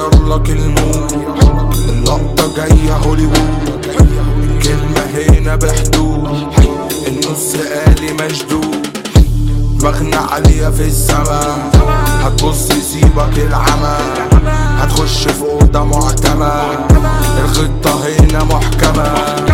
بغير لك المود اللقطة جاية هوليوود الكلمة هنا بحدود النص آلي مشدود دماغنا عالية في السما هتبص يسيبك العمى هتخش في أوضة معتمة الخطة هنا محكمة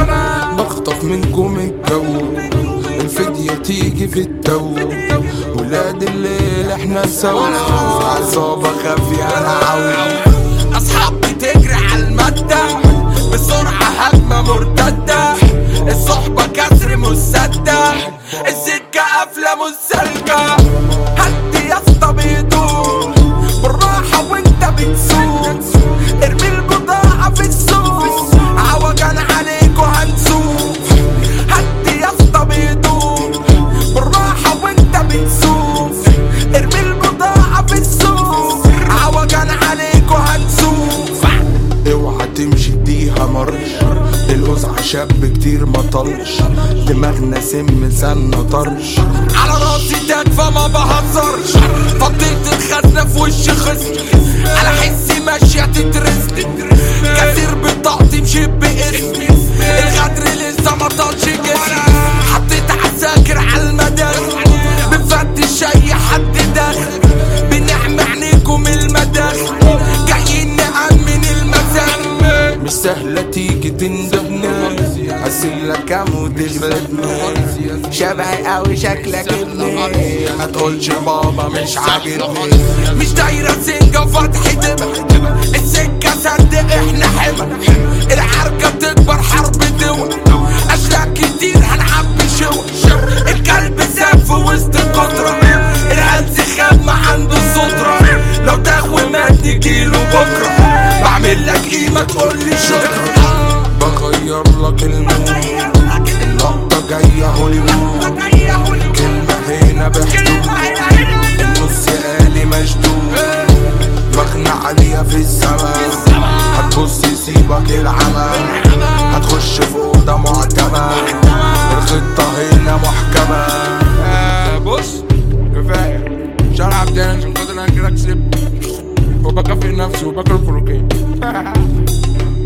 بخطف منكم الجو الفدية تيجي في التو ولاد الليل احنا سوا عصابة خافية انا عاوز اصحاب بتجري على المادة بسرعة هجمة مرتدة الصحبة كسر مسدة السكة قافلة مسلكة هدي يا اسطى بهدوء بالراحة وانت بتسوق ارمي البضاعة في السوق عوجان عليكوا هنسوق هدي يا اسطى بهدوء بالراحة وانت بتسوق ارمي البضاعة في السوق عوجان عليكوا هنسوق اوعى تمشي اديها مرش القزعة شاب كتير ما طلش دماغنا سم سنة طرش على راسي تاج فما بهزرش فضيت الخزنة في وش خصم على حسي ماشية تترست كثير بطاقتي مشيت باسمي الغدر لسه ما طالش جسمي حطيت عساكر على المداخل بنفتش اي حد داخل بنعم عينيكم المداخل جايين نأمن المساجد مش سهلة تيجي تندبني هسيلك كام وتغلبني شبهي اوي شكلك ابني هتقولش بابا مش عاجبني مش دايرة سنجة فتح دمى السكة سد احنا حمى العركة بتكبر حرب دول اشلاك كتير هنعبي شوى الكلب ساب في وسط القطرة الهلس خاب ما عنده السطرة لو تهوي ما تجيله بكرة بعمل لك قيمة تقولي شكرا بغير لك المود اللقطة جاية هوليوود كلمة هنا بحدود النص آلي مشدود دماغنا عالية في السما هتبص يسيبك العمى هتخش في أوضة معتمة الخطة هنا محكمة بص كفايه مش هلعب تاني عشان خاطر انا كده كسبت وبكافئ نفسي وباكل بروتين